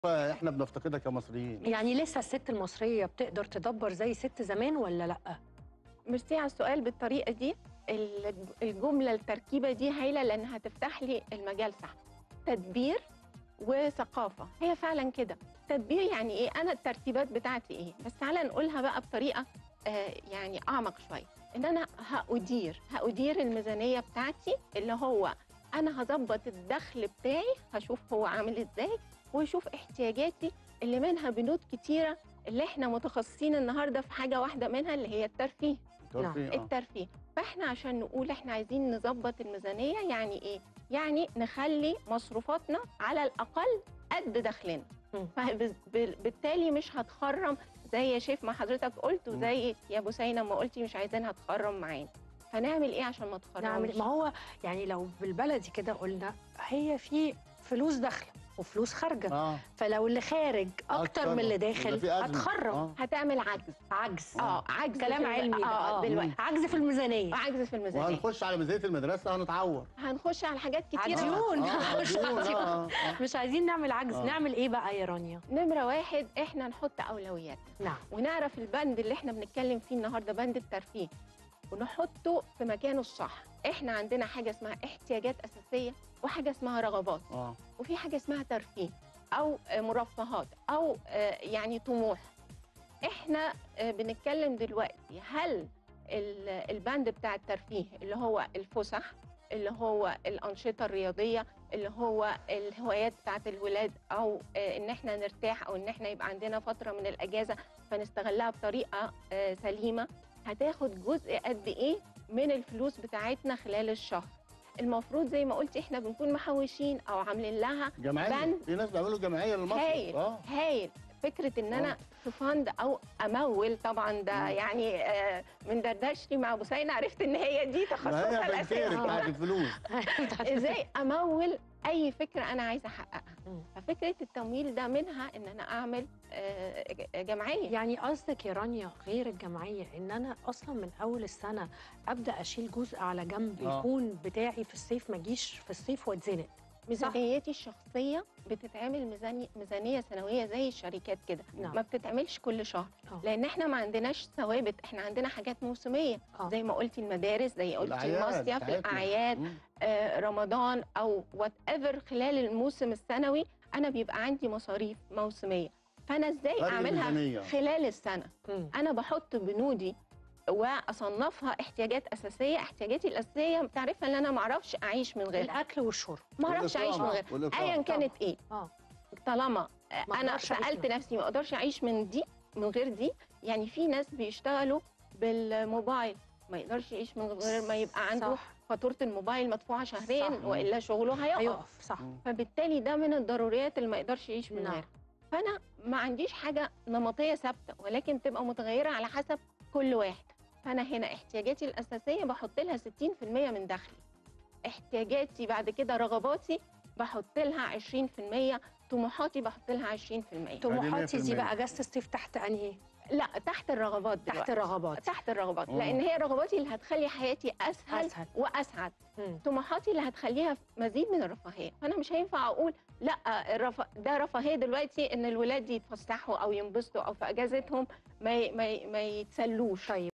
احنا بنفتقدها كمصريين يعني لسه الست المصريه بتقدر تدبر زي ست زمان ولا لا ميرسي على السؤال بالطريقه دي ال- الجمله التركيبه دي هايله لانها هتفتح لي المجال صح تدبير وثقافه هي فعلا كده تدبير يعني ايه انا الترتيبات بتاعتي ايه بس تعالى نقولها بقى بطريقه آه يعني اعمق شويه ان انا هادير هادير الميزانيه بتاعتي اللي هو انا هظبط الدخل بتاعي هشوف هو عامل ازاي واشوف احتياجاتي اللي منها بنود كتيره اللي احنا متخصصين النهارده في حاجه واحده منها اللي هي الترفيه ترفيه، آه. الترفيه فاحنا عشان نقول احنا عايزين نظبط الميزانيه يعني ايه يعني نخلي مصروفاتنا على الاقل قد دخلنا مم. فبالتالي مش هتخرم زي يا شيف ما حضرتك قلت مم. وزي يا بوسينه ما قلتي مش عايزينها تخرم معانا هنعمل ايه عشان ما تخرمش نعمل ما هو يعني لو بالبلدي كده قلنا هي في فلوس داخله وفلوس خارجه اه فلو اللي خارج اكتر من اللي يبقى داخل في أزمة. هتخرم آه. هتعمل عجز عجز اه عجز كلام في الم- علمي بقى اه آه. دلوقتي عجز في الميزانيه عجز في الميزانيه وهنخش على ميزانيه المدرسه هنتعور هنخش على حاجات كتير عديون. آه، مش عديون، عديون. آه، آه. مش عايزين نعمل عجز آه. نعمل ايه بقى يا رانيا نمره واحد احنا نحط اولوياتنا نعم ونعرف البند اللي احنا بنتكلم فيه النهارده بند الترفيه ونحطه في مكانه الصح احنا عندنا حاجه اسمها احتياجات اساسيه وحاجه اسمها رغبات اه وفي حاجه اسمها ترفيه او آه، مرفهات او آه، يعني طموح احنا آه، بنتكلم دلوقتي هل ال- البند بتاع الترفيه اللي هو الفسح اللي هو الأنشطة الرياضية اللي هو الهوايات بتاعت الولاد أو آه، إن إحنا نرتاح أو إن إحنا يبقى عندنا فترة من الأجازة فنستغلها بطريقة آه، سليمة هتاخد جزء قد إيه من الفلوس بتاعتنا خلال الشهر المفروض زي ما قلت إحنا بنكون محوشين أو عاملين لها جمعيه بند. في ناس بيعملوا جمعيه للمصرف هايل اه هايل فكره ان انا آه. في فند او امول طبعا ده مم. يعني آه، من دردشتي مع بوسينه عرفت ان هي دي ما تخصصها هي بنكير الاساسي بتاعت الفلوس ازاي امول اي فكره انا عايزه احققها مم. ففكره التمويل ده منها ان انا اعمل آه، ج- جمعيه يعني قصدك يا رانيا غير الجمعيه ان انا اصلا من اول السنه ابدا اشيل جزء على جنب آه. يكون بتاعي في الصيف ما اجيش في الصيف واتزنق ميزانيتي الشخصيه بتتعمل ميزانيه ميزانيه سنويه زي الشركات كده نعم. ما بتتعملش كل شهر آه. لان احنا ما عندناش ثوابت احنا عندنا حاجات موسميه آه. زي ما قلتي المدارس زي قلتي الأعياد المصيف بتاعتنا. الاعياد مم. آه، رمضان او وات ايفر خلال الموسم السنوي انا بيبقى عندي مصاريف موسميه فانا ازاي فرق اعملها الميزانية. خلال السنه مم. انا بحط بنودي واصنفها احتياجات اساسيه احتياجاتي الاساسيه بتعرفها ان انا ما اعرفش اعيش من غيرها الاكل والشرب ما اعرفش اعيش من والإقامة. غيرها والإقامة. ايا كانت ايه اه طالما آه، ما انا أقدرش أعيش سالت من- نفسي ما اقدرش اعيش من دي من غير دي يعني في ناس بيشتغلوا بالموبايل ما يقدرش يعيش من غير ما يبقى عنده صح. فاتوره الموبايل مدفوعه شهرين صح. والا شغله هيقف هيقف صح مم. فبالتالي ده من الضروريات اللي ما يقدرش يعيش من نعم. غيرها فانا ما عنديش حاجه نمطيه ثابته ولكن تبقى متغيره على حسب كل واحد فانا هنا احتياجاتي الاساسيه بحط لها 60% من دخلي احتياجاتي بعد كده رغباتي بحط لها 20% طموحاتي بحط لها 20% طموحاتي دي 100%. بقى اجازه الصيف تحت انهي لا تحت الرغبات تحت دلوقتي. الرغبات تحت الرغبات مم. لان هي رغباتي اللي هتخلي حياتي اسهل, أسهل. واسعد مم. طموحاتي اللي هتخليها في مزيد من الرفاهيه فانا مش هينفع اقول لا الرف... ده رفاهيه دلوقتي ان الولاد يتفسحوا او ينبسطوا او في اجازتهم ما ي... ما, ي... ما يتسلوش طيب